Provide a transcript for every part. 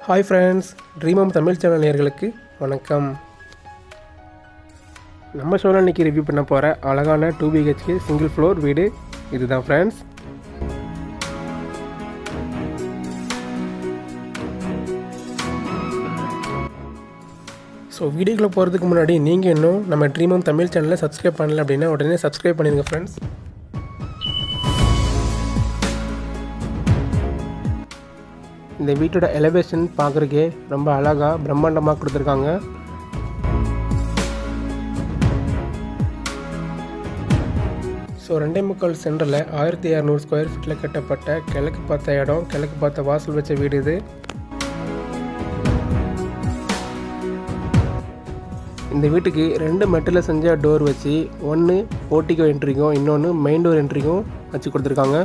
hi friends dream home Tamil channel நேயர்களுக்கு வணக்கம் நம்ம ஷோவில் இன்றைக்கி ரிவ்யூ பண்ண போகிற அழகான டூ பிஹெச்கே சிங்கிள் ஃப்ளோர் வீடு இதுதான் ஃப்ரெண்ட்ஸ் ஸோ வீடியோக்குள்ளே போகிறதுக்கு முன்னாடி நீங்கள் இன்னும் நம்ம ட்ரீம் ஹோம் தமிழ் சேனலை சப்ஸ்கிரைப் பண்ணல அப்படின்னா உடனே சப்ஸ்கிரைப் பண்ணிடுங்க ஃப்ரெண்ட்ஸ் இந்த வீட்டோட எலிவேஷன் பார்க்குறக்கே ரொம்ப அழகாக பிரம்மாண்டமாக கொடுத்துருக்காங்க ஸோ ரெண்டே முக்கால் சென்டரில் ஆயிரத்தி இரநூறு ஸ்கொயர் ஃபீட்டில் கட்டப்பட்ட கிழக்கு பார்த்த இடம் கிழக்கு பார்த்த வாசல் வச்ச வீடு இது இந்த வீட்டுக்கு ரெண்டு மெட்டில் செஞ்ச டோர் வச்சு ஒன்று போர்ட்டிகோ என்ட்ரிக்கும் இன்னொன்று மெயின் டோர் என்ட்ரிக்கும் வச்சு கொடுத்துருக்காங்க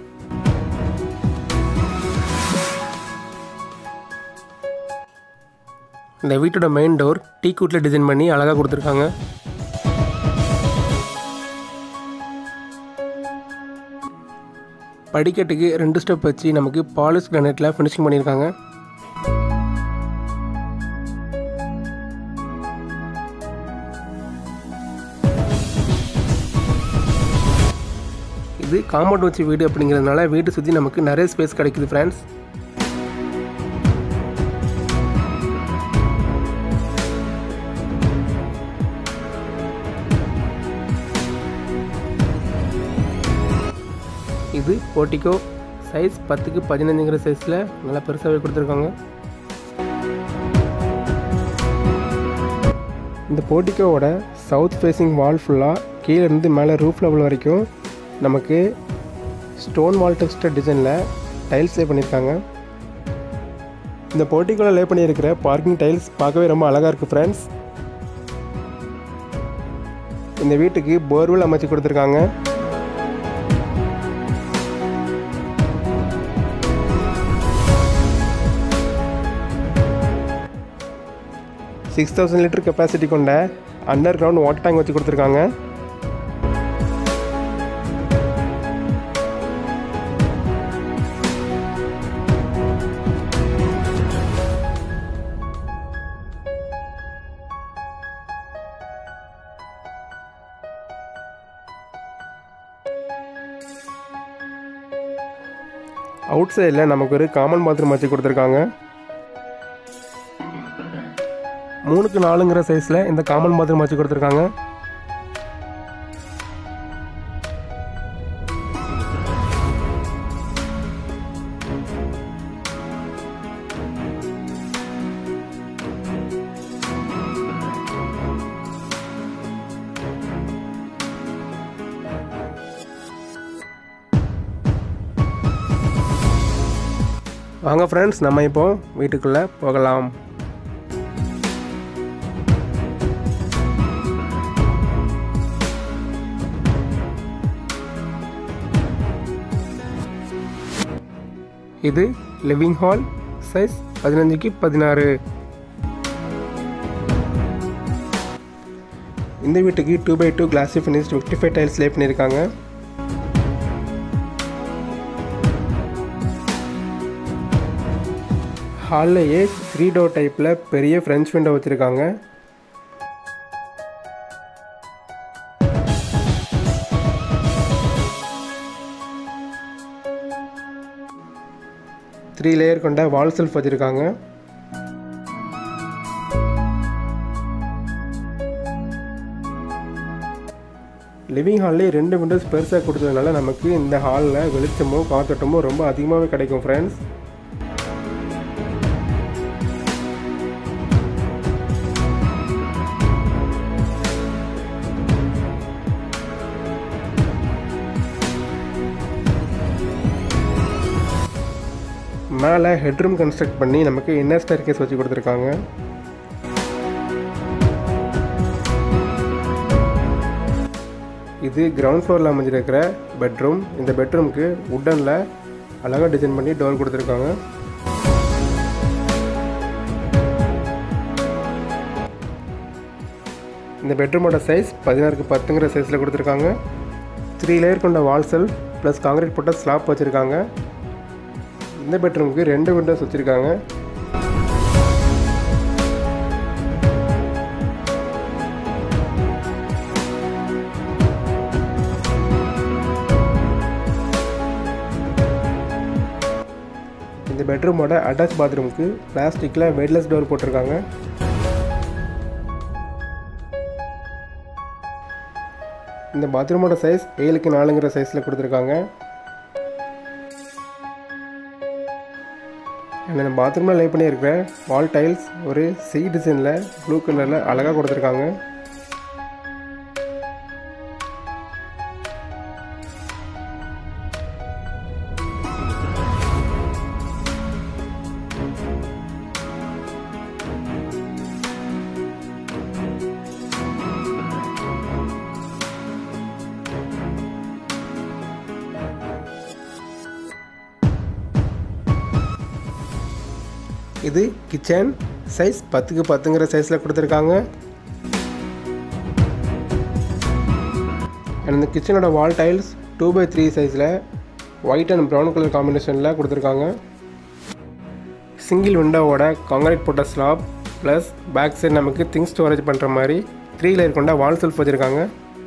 இந்த வீட்டோட மெயின் டோர் டீ கூட்டில் டிசைன் பண்ணி அழகாக கொடுத்துருக்காங்க படிக்கட்டுக்கு ரெண்டு ஸ்டெப் வச்சு நமக்கு பாலிஷ் கிரானைட்டில் ஃபினிஷிங் பண்ணியிருக்காங்க இது காம்பவுண்ட் வச்ச வீடு அப்படிங்கிறதுனால வீட்டை சுற்றி நமக்கு நிறைய ஸ்பேஸ் கிடைக்குது ஃப்ரெண்ட்ஸ் இது போர்ட்டிகோ சைஸ் பத்துக்கு பதினஞ்சுங்கிற சைஸில் நல்லா பெருசாகவே கொடுத்துருக்காங்க இந்த போர்ட்டிகோவோட சவுத் ஃபேஸிங் வால் ஃபுல்லாக கீழே இருந்து மேலே ரூஃப் லெவல் வரைக்கும் நமக்கு ஸ்டோன் வால் டெக்ஸ்டர் டிசைனில் டைல்ஸ் லே பண்ணியிருக்காங்க இந்த போர்ட்டிகோவில் லே பண்ணியிருக்கிற பார்க்கிங் டைல்ஸ் பார்க்கவே ரொம்ப அழகாக இருக்குது ஃப்ரெண்ட்ஸ் இந்த வீட்டுக்கு போர்வெல் அமைச்சு கொடுத்துருக்காங்க சிக்ஸ் தௌசண்ட் லிட்டர் கெப்பாசிட்டி கொண்ட அண்டர் கிரவுண்ட் வாட்டர் டேங்க் வச்சு கொடுத்துருக்காங்க அவுட் சைடில் நமக்கு ஒரு காமன் பாத்ரூம் வச்சு கொடுத்துருக்காங்க மூணுக்கு நாலுங்கிற சைஸில் இந்த காமன் பாத்ரூம் வச்சு கொடுத்துருக்காங்க வாங்க ஃப்ரெண்ட்ஸ் நம்ம இப்போ வீட்டுக்குள்ளே போகலாம் இது லிவிங் ஹால் சைஸ் பதினஞ்சுக்கு பதினாறு இந்த வீட்டுக்கு two by two glassy finish fifty five tiles lay பண்ணியிருக்காங்க ஹால்லையே த்ரீ டோர் டைப்பில் பெரிய ஃப்ரெஞ்ச் விண்டோ வச்சுருக்காங்க த்ரீ லேயர் கொண்ட வால் செல்ஃப் வச்சுருக்காங்க லிவிங் ஹால்லே ரெண்டு விண்டோஸ் பெருசாக கொடுத்ததுனால நமக்கு இந்த ஹாலில் வெளிச்சமோ காத்தோட்டமோ ரொம்ப அதிகமாகவே கிடைக்கும் ஃப்ரெண்ட்ஸ் மேலே ஹெட்ரூம் கன்ஸ்ட்ரக்ட் பண்ணி நமக்கு இன்னர் ஸ்டேர் கேஸ் வச்சு கொடுத்துருக்காங்க இது கிரவுண்ட் ஃப்ளோரில் அமைஞ்சிருக்கிற பெட்ரூம் இந்த பெட்ரூம்க்கு உட்டனில் அழகாக டிசைன் பண்ணி டோர் கொடுத்துருக்காங்க இந்த பெட்ரூமோட சைஸ் பதினாறுக்கு பத்துங்கிற சைஸில் கொடுத்துருக்காங்க த்ரீ லேயர் கொண்ட வால் செல்ஃப் ப்ளஸ் காங்கிரீட் போட்ட ஸ்லாப் வச்சுருக்காங்க இந்த பெட்ரூமுக்கு ரெண்டு விண்டோஸ் வச்சுருக்காங்க இந்த பெட்ரூமோட அட்டாச் பாத்ரூமுக்கு பிளாஸ்டிக்கில் வெட்லெஸ் டோர் போட்டிருக்காங்க இந்த பாத்ரூமோட சைஸ் ஏழுக்கு நாலுங்கிற சைஸில் கொடுத்துருக்காங்க அண்ட் இந்த பாத்ரூமில் லே பண்ணியிருக்கிற வால் டைல்ஸ் ஒரு சி டிசைனில் ப்ளூ கலரில் அழகாக கொடுத்துருக்காங்க இது கிச்சன் சைஸ் பத்துக்கு பத்துங்கிற சைஸில் கொடுத்துருக்காங்க அண்ட் இந்த கிச்சனோட wall tiles two by three சைஸில் ஒயிட் அண்ட் ப்ரௌன் கலர் காம்பினேஷனில் கொடுத்துருக்காங்க சிங்கிள் விண்டோவோட காங்கிரீட் போட்ட ஸ்லாப் ப்ளஸ் பேக் சைடு நமக்கு திங்ஸ் ஸ்டோரேஜ் பண்ணுற மாதிரி த்ரீ லேயர் கொண்ட வால் செல்ஃப் வச்சுருக்காங்க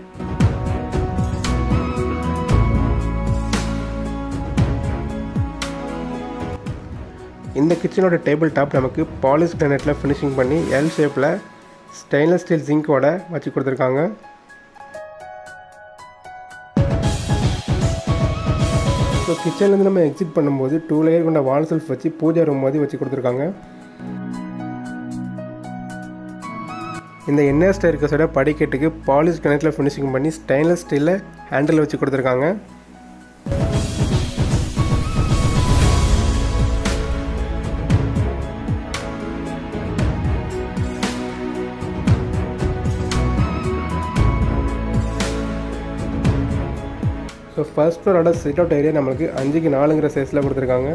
இந்த கிச்சனோட டேபிள் டாப் நமக்கு பாலிஷ் கிரானைட்டில் ஃபினிஷிங் பண்ணி எல் ஷேப்பில் ஸ்டெயின்லெஸ் ஸ்டீல் ஜிங்கோட வச்சு கொடுத்துருக்காங்க ஸோ கிச்சன்லேருந்து நம்ம எக்ஸிட் பண்ணும்போது டூ லேயர் கொண்ட வால் செல்ஃப் வச்சு பூஜா ரூம் மாதிரி வச்சு கொடுத்துருக்காங்க இந்த என்ஆர் ஸ்டேர்கஸோட படிக்கட்டுக்கு பாலிஷ் கிணற்றில் ஃபினிஷிங் பண்ணி ஸ்டெயின்லெஸ் ஸ்டீலில் ஹேண்டில் வச்சு கொடுத்துருக்காங்க ஸோ ஃபர்ஸ்ட் ஃப்ளோரோட சிட் அவுட் ஏரியா நம்மளுக்கு அஞ்சுக்கு நாலுங்கிற சைஸில் கொடுத்துருக்காங்க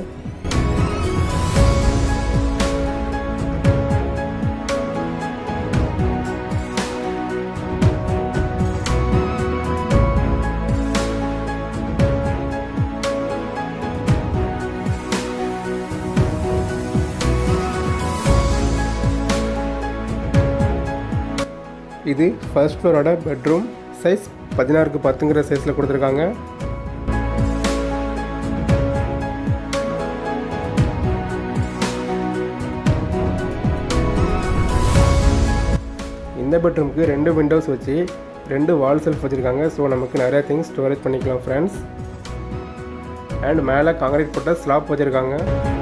இது ஃபர்ஸ்ட் ஃப்ளோரோட பெட்ரூம் சைஸ் பதினாறுக்கு பத்துங்கிற சைஸில் கொடுத்துருக்காங்க இந்த பெட்ரூமுக்கு ரெண்டு விண்டோஸ் வச்சு ரெண்டு வால் செல்ஃப் வச்சுருக்காங்க ஸோ நமக்கு நிறைய திங்ஸ் ஸ்டோரேஜ் பண்ணிக்கலாம் ஃப்ரெண்ட்ஸ் அண்ட் மேலே காங்கிரீட் போட்ட ஸ்லாப் வச்சுருக்காங்க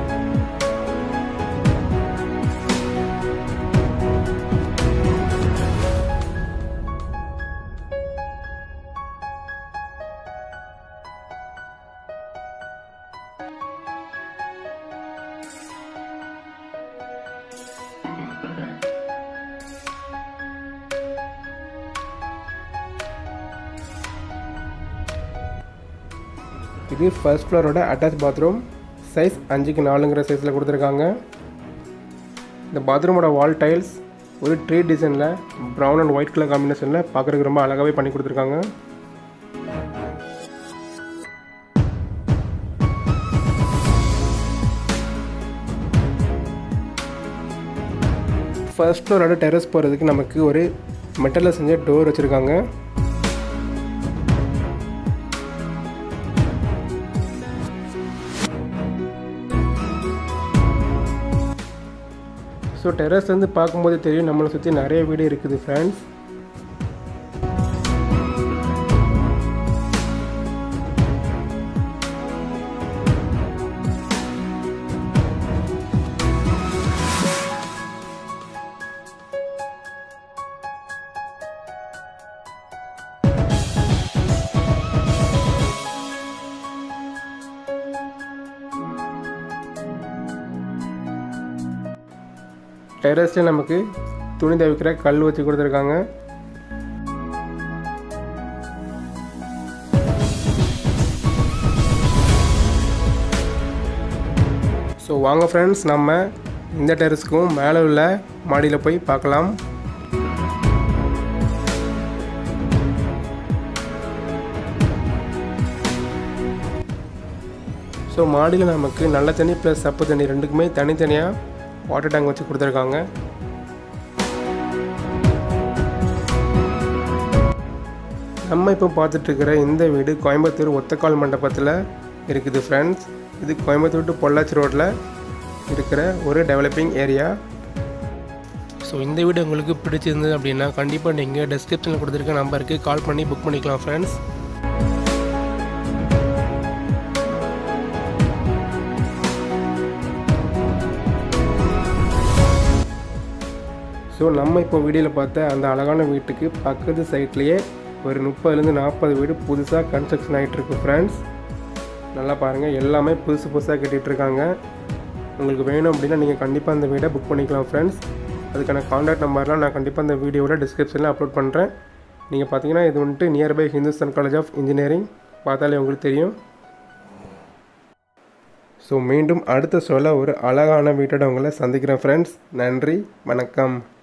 இது ஃபர்ஸ்ட் ஃப்ளோரோட அட்டாச் பாத்ரூம் சைஸ் அஞ்சுக்கு நாலுங்கிற சைஸில் கொடுத்துருக்காங்க இந்த பாத்ரூமோட வால் டைல்ஸ் ஒரு ட்ரீ டிசைனில் ப்ரௌன் அண்ட் ஒயிட் கலர் காம்பினேஷனில் பார்க்குறதுக்கு ரொம்ப அழகாகவே பண்ணி கொடுத்துருக்காங்க ஃபர்ஸ்ட் ஃப்ளோரோட டெரஸ் போகிறதுக்கு நமக்கு ஒரு மெட்டலில் செஞ்ச டோர் வச்சுருக்காங்க ஸோ டெரஸ்லேருந்து பார்க்கும்போது தெரியும் நம்மளை சுற்றி நிறைய வீடு இருக்குது ஃப்ரெண்ட்ஸ் டெரஸில் நமக்கு துணி துவைக்கிற கல் வச்சு கொடுத்துருக்காங்க ஸோ வாங்க ஃப்ரெண்ட்ஸ் நம்ம இந்த டெரஸ்க்கும் மேலே உள்ள மாடியில் போய் பார்க்கலாம் ஸோ மாடியில் நமக்கு நல்ல தண்ணி ப்ளஸ் சப்பு தண்ணி ரெண்டுக்குமே தனித்தனியாக வாட்டர் டேங்க் வச்சு கொடுத்துருக்காங்க நம்ம இப்போ பார்த்துட்ருக்கிற இந்த வீடு கோயம்புத்தூர் ஒத்தக்கால் மண்டபத்தில் இருக்குது ஃப்ரெண்ட்ஸ் இது கோயம்புத்தூர் டு பொள்ளாச்சி ரோட்டில் இருக்கிற ஒரு டெவலப்பிங் ஏரியா ஸோ இந்த வீடியோ உங்களுக்கு பிடிச்சிருந்தது அப்படின்னா கண்டிப்பாக நீங்கள் டெஸ்கிரிப்ஷனில் கொடுத்துருக்க நம்பருக்கு கால் பண்ணி புக் பண்ணிக்கலாம் ஃப்ரெண்ட்ஸ் ஸோ நம்ம இப்போ வீடியோவில் பார்த்த அந்த அழகான வீட்டுக்கு பக்கத்து சைட்லேயே ஒரு முப்பதுலேருந்து நாற்பது வீடு புதுசாக கன்ஸ்ட்ரக்ஷன் ஆகிட்டுருக்கு ஃப்ரெண்ட்ஸ் நல்லா பாருங்கள் எல்லாமே புதுசு புதுசாக கட்டிகிட்ருக்காங்க உங்களுக்கு வேணும் அப்படின்னா நீங்கள் கண்டிப்பாக அந்த வீடை புக் பண்ணிக்கலாம் ஃப்ரெண்ட்ஸ் அதுக்கான காண்டாக்ட் நம்பர்லாம் நான் கண்டிப்பாக அந்த வீடியோவோட டிஸ்கிரிப்ஷனில் அப்லோட் பண்ணுறேன் நீங்கள் பார்த்தீங்கன்னா இது வந்துட்டு nearby Hindustan college of engineering பார்த்தாலே உங்களுக்கு தெரியும் ஸோ மீண்டும் அடுத்த சொல்ல ஒரு அழகான வீட்டோட உங்களை சந்திக்கிறேன் ஃப்ரெண்ட்ஸ் நன்றி வணக்கம்